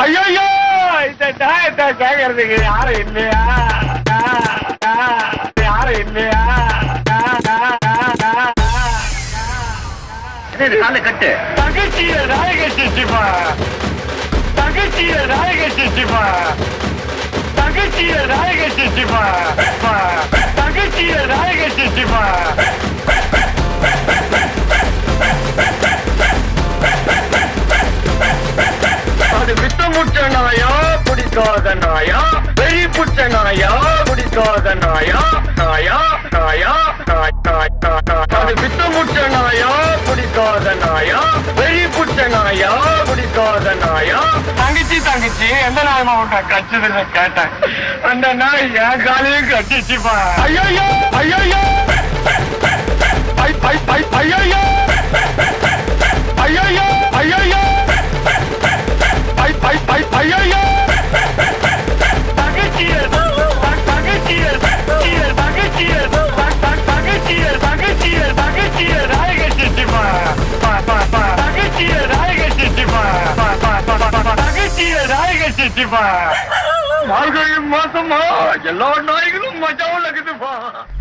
ஐயோ இந்த நியாயத்தை கேட்கறதுக்கு யாரும் இல்லையா யாரும் இல்லையா கால கட்டு தகச்சிய நாயக சிச்சிப்பா தகச்சிய நாயக சிச்சிப்பா தகச்சிய நாயக சிச்சிப்பா தகச்சிய நாயக சிச்சிப்பா அது வித்த முச்ச நாயா பிடிக்காத நாயா வெறி புச்ச நாயா பிடிக்காத நாயா நாயா நாயா நாய் நாய் நாய், நாய். அது வித்த முச்ச நாயா பிடிக்காத நாயா வெறி புச்ச நாயா பிடிக்காத நாயா தங்கச்சி தங்கச்சி எந்த நாயமா உண்டா கச்சதுல கேட்டேன் அந்த நாய் என் காலையும் கட்டிச்சுப்பா ஐயோ ஐயோ ஐ ஐ ஐ ஐயோ ஐயோ ஐயோ ஐ ஐ ஐ ஐயோ தங்கச்சியர் தங்கச்சியர் தங்கச்சியர் தங்கச்சியர் தங்கச்சியர் தங்கச்சியர் தங்கச்சியர் நாயக சித்திமா தங்கச்சியர் நாயக சித்திமா தங்கச்சியர் நாயக சித்திமா மார்கழி மாசமா எல்லா நாய்களும் மஜாவில் இருக்குதுப்பா